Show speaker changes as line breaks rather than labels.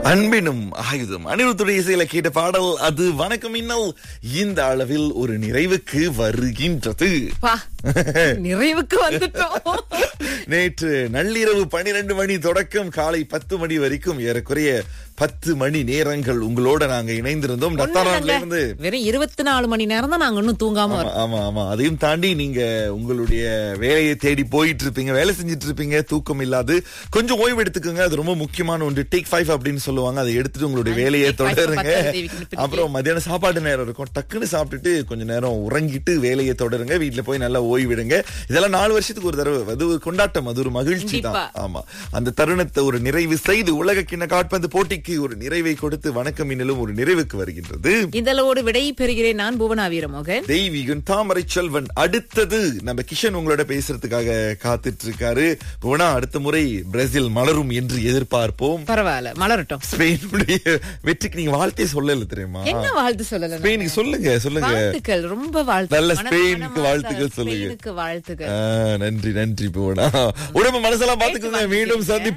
அன்பினும் ஆயுதம் அனிருத்துடைய இசையில கேட்ட பாடல் அது வணக்கம் இன்னல் இந்த அளவில் ஒரு நிறைவுக்கு வருகின்றது
பா நிறைவுக்கு வந்துட்டோம்
நேற்று நள்ளிரவு பனிரெண்டு மணி தொடக்கம் காலை பத்து மணி வரைக்கும் ஏறக்குறைய பத்து மணி நேரங்கள் உங்களோட நாங்க இணைந்திருந்தோம் ரத்தாரான்ல இருந்து
வெறும் இருபத்தி நாலு மணி நேரம் தான் நாங்க இன்னும் தூங்காம
ஆமா, ஆமா ஆமா அதையும் தாண்டி நீங்க உங்களுடைய வேலையை தேடி போயிட்டு இருப்பீங்க வேலை செஞ்சுட்டு இருப்பீங்க தூக்கம் இல்லாது கொஞ்சம் ஓய்வு எடுத்துக்கோங்க அது ரொம்ப முக்கியமான ஒன்று டேக் ஃபைவ் அப்படின்னு சொல்லுவாங்க அதை எடுத்துட்டு உங்களுடைய வேலையை
take five
தொடருங்க
பத்தாது தேவிக்கு நிப்பிட்டு.
அப்புறம் மத்தியானம் சாப்பாடு நேரம் இருக்கும் டக்குன்னு சாப்பிட்டுட்டு கொஞ்ச நேரம் உறங்கிட்டு வேலையை தொடருங்க வீட்டுல போய் நல்லா ஓய்விடுங்க இதெல்லாம் நாலு வருஷத்துக்கு ஒரு தடவை அது ஒரு கொண்டாட்டம் அது ஒரு மகிழ்ச்சி தான்
கண்டிப்பா.
ஆமா அந்த தருணத்தை ஒரு நிறைவு செய்து உலக கிண்ண காட்பந்து போட்டிக்கு ஒரு நிறைவை கொடுத்து வணக்கம் இன்னலும் ஒரு நிறைவுக்கு வருகின்றது
இதழோடு விடை பெறுகிறேன் நான் புவனா வீரமோகன்
தெய்வீகன் தாமரை செல்வன் அடுத்தது நம்ம கிஷன் உங்களோட பேசுறதுக்காக காத்துட்டு இருக்காரு போனா அடுத்த முறை பிரேசில் மலரும் என்று எதிர்பார்ப்போம்
பரவாயில்ல மலரட்டும்
ஸ்பெயினுடைய வெற்றிக்கு நீங்க வாழ்த்தே சொல்லல தெரியுமா
என்ன வாழ்த்து சொல்லல நான்?
ஸ்பெயினுக்கு சொல்லுங்க சொல்லுங்க
வாழ்த்துக்கள் ரொம்ப வாழ்த்து
நல்ல
மன-
ஸ்பெயினுக்கு
மனமார்ந்த
வாழ்த்துக்கள் சொல்லுங்க.
ஸ்பெயினுக்கு வாழ்த்துக்கள்
ஆ, நன்றி நன்றி போனா உடம்பு மனசெல்லாம் பாத்துக்கோங்க மீண்டும் சந்தி